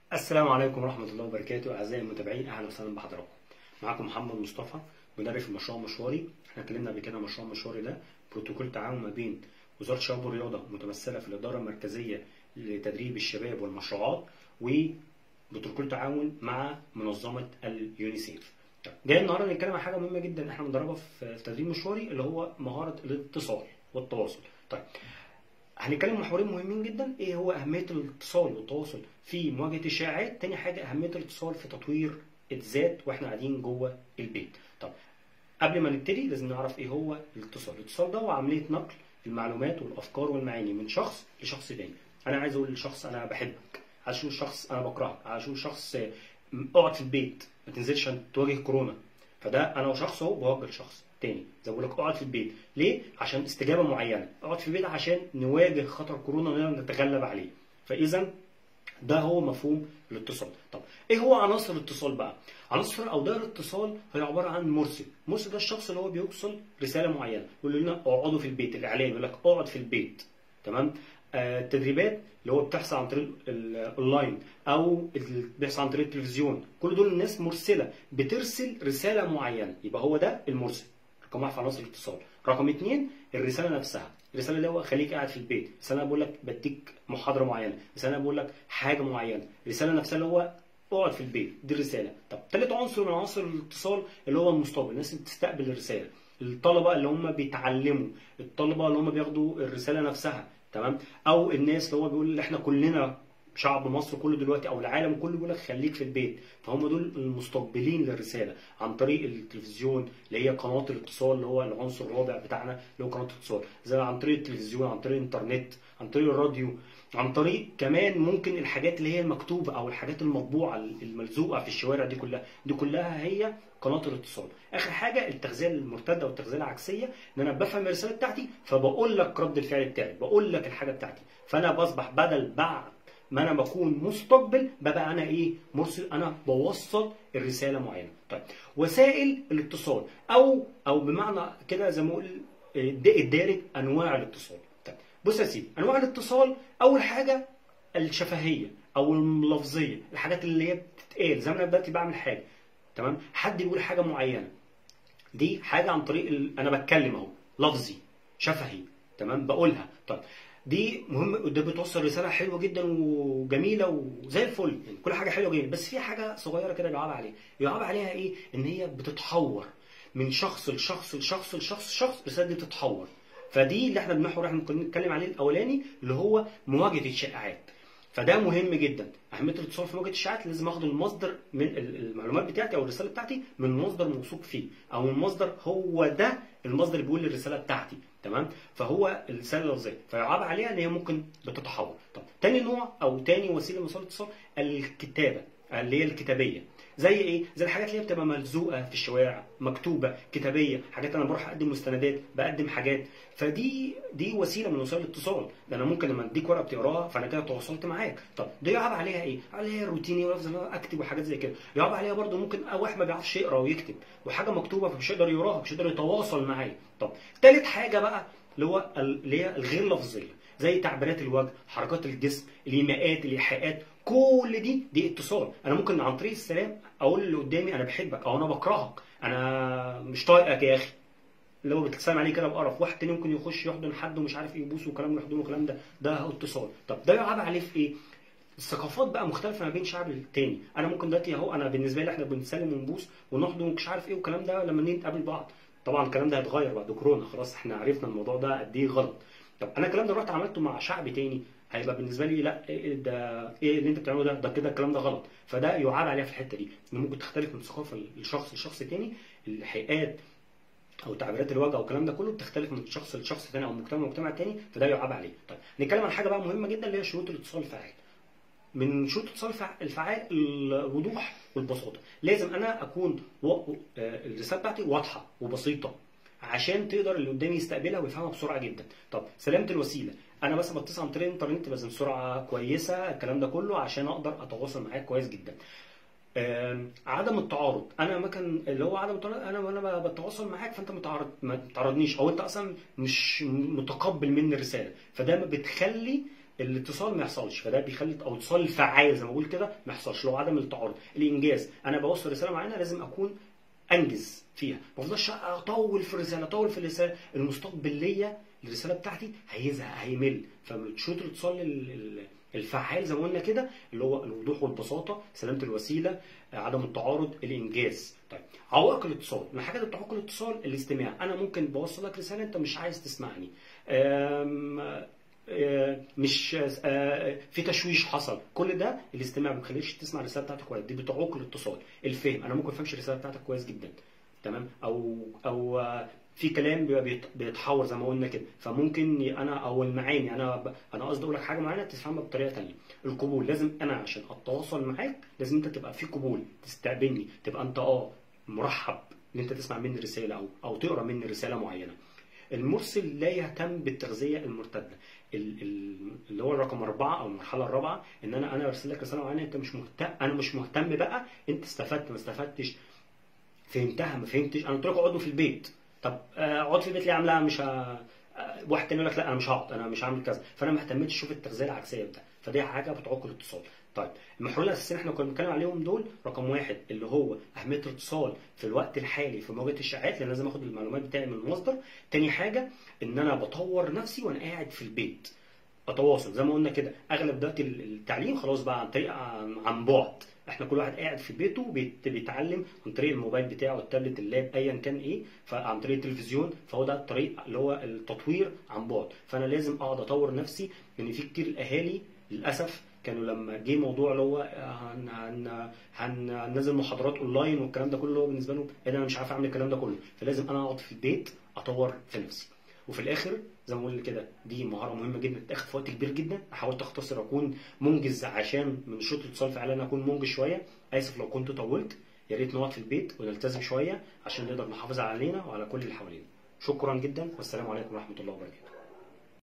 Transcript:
السلام عليكم ورحمة الله وبركاته أعزائي المتابعين أهلا وسهلا بحضراتكم. معاكم محمد مصطفى مدرب في مشروع مشواري، احنا اتكلمنا قبل كده مشروع مشواري ده بروتوكول تعاون ما بين وزارة الشباب والرياضة متمثلة في الإدارة المركزية لتدريب الشباب والمشروعات وبروتوكول تعاون مع منظمة اليونيسيف. طيب، جاي النهارده نتكلم عن حاجة مهمة جدا احنا بندربها في في تدريب مشواري اللي هو مهارة الاتصال والتواصل. طيب هنتكلم محورين مهمين جدا ايه هو اهميه الاتصال والتواصل في مواجهه الشائعات تاني حاجه اهميه الاتصال في تطوير الذات واحنا قاعدين جوه البيت طب قبل ما نبتدي لازم نعرف ايه هو الاتصال الاتصال ده هو عمليه نقل المعلومات والافكار والمعاني من شخص لشخص تاني انا عايز اقول لشخص انا بحبك عايز اشوف شخص انا بكرهك عايز اشوف شخص اقعد في البيت ما تنزلش عشان تواجه كورونا فده انا وشخص اهو بوجه لشخص تاني زي ما بقول لك اقعد في البيت ليه عشان استجابه معينه اقعد في البيت عشان نواجه خطر كورونا ونقدر نتغلب عليه فاذا ده هو مفهوم الاتصال طب ايه هو عناصر الاتصال بقى عناصر او دائره الاتصال هي عباره عن مرسل مرسل ده الشخص اللي هو بيوصل رساله معينه يقول لنا اقعدوا في البيت الاعلام يقول لك اقعد في البيت تمام آه، التدريبات اللي هو بتحصل عن طريق الاونلاين او اللي بيحصل عن طريق التلفزيون كل دول الناس مرسله بترسل رساله معينه يبقى هو ده المرسل رقم واحد في عناصر الاتصال رقم اثنين الرساله نفسها الرساله اللي هو خليك قاعد في البيت رساله بقول لك بديك محاضره معينه رساله بقول لك حاجه معينه الرساله نفسها اللي هو اقعد في البيت دي الرساله طب ثالث عنصر من عناصر الاتصال اللي هو المستقبل الناس اللي بتستقبل الرساله الطلبه اللي هم بيتعلموا الطلبه اللي هم بياخدوا الرساله نفسها تمام او الناس اللي هو بيقول احنا كلنا شعب مصر كله دلوقتي او العالم كله بيقول لك خليك في البيت فهم دول المستقبلين للرساله عن طريق التلفزيون اللي هي قناه الاتصال اللي هو العنصر الرابع بتاعنا اللي هو قناه الاتصال زي عن طريق التلفزيون عن طريق الانترنت عن طريق الراديو عن طريق كمان ممكن الحاجات اللي هي المكتوبه او الحاجات المطبوعه الملزوقه في الشوارع دي كلها دي كلها هي قناه الاتصال اخر حاجه التغذيه المرتده والتغذيه العكسيه ان انا بفهم الرساله بتاعتي فبقول لك رد الفعل بتاعي بقول لك الحاجه بتاعتي فانا بصبح بدل بعد ما انا بكون مستقبل ببقى انا ايه مرسل انا بوصل الرساله معينه طيب وسائل الاتصال او او بمعنى كده زي ما اقول الدارج انواع الاتصال طيب بص يا سيدي انواع الاتصال اول حاجه الشفهيه او اللفظيه الحاجات اللي هي بتتقال زي ما انا دلوقتي بعمل حاجه تمام حد بيقول حاجه معينه دي حاجه عن طريق ال... انا بتكلم اهو لفظي شفهي تمام بقولها طيب دي مهم ده بتوصل رساله حلوه جدا وجميله وزي الفل يعني كل حاجه حلوه جدا بس في حاجه صغيره كده بيعاب عليها بيعاب عليها ايه ان هي بتتحور من شخص لشخص لشخص لشخص شخص الرساله دي بتتحور فدي اللي احنا بنحور احنا كنا بنتكلم عليه الاولاني اللي هو مواجهه الشائعات فده مهم جدا اهميه الاتصال في مواجهه الشائعات لازم اخد المصدر من المعلومات بتاعتي او الرساله بتاعتي من مصدر موثوق فيه او من مصدر هو ده المصدر اللي بيقول لي الرساله بتاعتي تمام فهو الرساله اللفظيه فيعاب عليها ان هي ممكن بتتحول طب تاني نوع او تاني وسيله من وسائل الاتصال الكتابه اللي هي الكتابيه زي ايه زي الحاجات اللي هي بتبقى ملزوقه في الشوارع مكتوبه كتابيه حاجات انا بروح اقدم مستندات بقدم حاجات فدي دي وسيله من وسائل الاتصال ده انا ممكن لما اديك ورقه بتقراها فانا كده تواصلت معاك طب ده يعاب عليها ايه عليها روتيني ولفظ اكتب وحاجات زي كده يعاب عليها برده ممكن واحد ما بيعرفش يقرا ويكتب وحاجه مكتوبه فمش هيقدر يقراها مش هيقدر يتواصل معايا طب ثالث حاجه بقى اللي هو اللي هي الغير لفظيه زي تعبيرات الوجه حركات الجسم الايماءات الايحاءات كل دي دي اتصال انا ممكن عن طريق السلام اقول اللي قدامي انا بحبك او انا بكرهك انا مش طايقك يا اخي اللي هو بتسلم عليه كده بقرف واحد تاني ممكن يخش يحضن حد ومش عارف ايه يبوسه وكلام يحضنه والكلام ده ده اتصال طب ده يعاب عليه في ايه الثقافات بقى مختلفه ما بين شعب للتاني انا ممكن دلوقتي اهو انا بالنسبه لي احنا بنسلم ونبوس ونحضن ومش عارف ايه والكلام ده لما نقابل بعض طبعا الكلام ده هيتغير بعد كورونا خلاص احنا عرفنا الموضوع ده قد ايه غلط طب انا الكلام ده رحت عملته مع شعب تاني هيبقى بالنسبه لي لا إيه ده ايه اللي انت بتعمله ده ده كده الكلام ده غلط فده يعاب عليها في الحته دي ان ممكن تختلف من ثقافه لشخص لشخص تاني الهيئات او تعبيرات الوجه او الكلام ده كله بتختلف من شخص لشخص تاني او مجتمع لمجتمع تاني فده يعاب عليه طيب نتكلم عن حاجه بقى مهمه جدا اللي هي شروط الاتصال الفعال من شروط الاتصال الفعال الوضوح والبساطه لازم انا اكون الرساله بتاعتي واضحه وبسيطه عشان تقدر اللي قدامي يستقبلها ويفهمها بسرعه جدا طب سلامه الوسيله انا بس بتصل عن طريق الانترنت لازم سرعه كويسه الكلام ده كله عشان اقدر اتواصل معاك كويس جدا عدم التعارض انا ممكن اللي هو عدم التعارض انا وانا بتواصل معاك فانت متعارض ما تعرضنيش او انت اصلا مش متقبل مني الرساله فده بتخلي الاتصال ما يحصلش فده بيخلي او الاتصال الفعال زي ما بقول كده ما يحصلش لو عدم التعارض الانجاز انا بوصل رساله معينه لازم اكون انجز فيها ما افضلش اطول في الرساله اطول في الرساله المستقبل ليا الرساله بتاعتي هيزهق هيمل فشروط الاتصال ال- ال- الفعال زي ما قلنا كده اللي هو الوضوح والبساطه سلامه الوسيله عدم التعارض الانجاز طيب عوائق الاتصال من حاجات عوائق الاتصال الاستماع انا ممكن بوصل لك رساله انت مش عايز تسمعني أم، آه، مش آه، في تشويش حصل كل ده الاستماع ما بيخليكش تسمع الرساله بتاعتك كويس دي بتعوق الاتصال الفهم انا ممكن ما افهمش الرساله بتاعتك كويس جدا تمام او او آه، في كلام بيبقى بيت- بيتحور زي ما قلنا كده فممكن ي- انا او المعاني انا ب... انا قصدي اقول لك حاجه معينه تفهمها بطريقه ثانيه القبول لازم انا عشان اتواصل معاك لازم انت تبقى في قبول تستقبلني تبقى انت اه مرحب ان انت تسمع مني رساله او او تقرا مني رساله معينه المرسل لا يهتم بالتغذيه المرتده ال- ال- اللي هو الرقم أربعة أو المرحلة الرابعة إن أنا أنا أرسل لك رسالة معينة أنت مش مهتم أنا مش مهتم بقى أنت استفدت ما استفدتش فهمتها ما فهمتش أنا قلت لك اقعدوا في البيت طب آه، اقعد في البيت ليه يا عم لا مش ه... آه، واحد تاني يقول لك لا انا مش هقعد انا مش هعمل كذا فانا ما اهتمتش اشوف التغذيه العكسيه بتاع فدي حاجه بتعوق الاتصال طيب المحورين الاساسيين احنا كنا بنتكلم عليهم دول رقم واحد اللي هو اهميه الاتصال في الوقت الحالي في مواجهه الاشاعات لان لازم اخد المعلومات بتاعي من المصدر تاني حاجه ان انا بطور نفسي وانا قاعد في البيت اتواصل زي ما قلنا كده اغلب دلوقتي التعليم خلاص بقى عن طريق عن, عن بعد احنا كل واحد قاعد في بيته بيت- بيتعلم عن طريق الموبايل بتاعه التابلت اللاب ايا كان ايه فعن طريق التلفزيون فهو ده الطريق اللي هو التطوير عن بعد فانا لازم اقعد اطور نفسي لان في كتير الاهالي للاسف كانوا لما جه موضوع اللي هو هن هن هن هننزل محاضرات اونلاين والكلام ده كله اللي هو بالنسبه له إيه ده انا مش عارف اعمل الكلام ده كله فلازم انا اقعد في البيت اطور في نفسي وفي الاخر زي ما قلنا كده دي مهاره مهمه جدا تاخد في وقت كبير جدا حاولت اختصر اكون منجز عشان من شروط الاتصال فعلا انا اكون منجز شويه اسف لو كنت طولت يا ريت نقعد في البيت ونلتزم شويه عشان نقدر نحافظ علينا وعلى كل اللي حوالينا شكرا جدا والسلام عليكم ورحمه الله وبركاته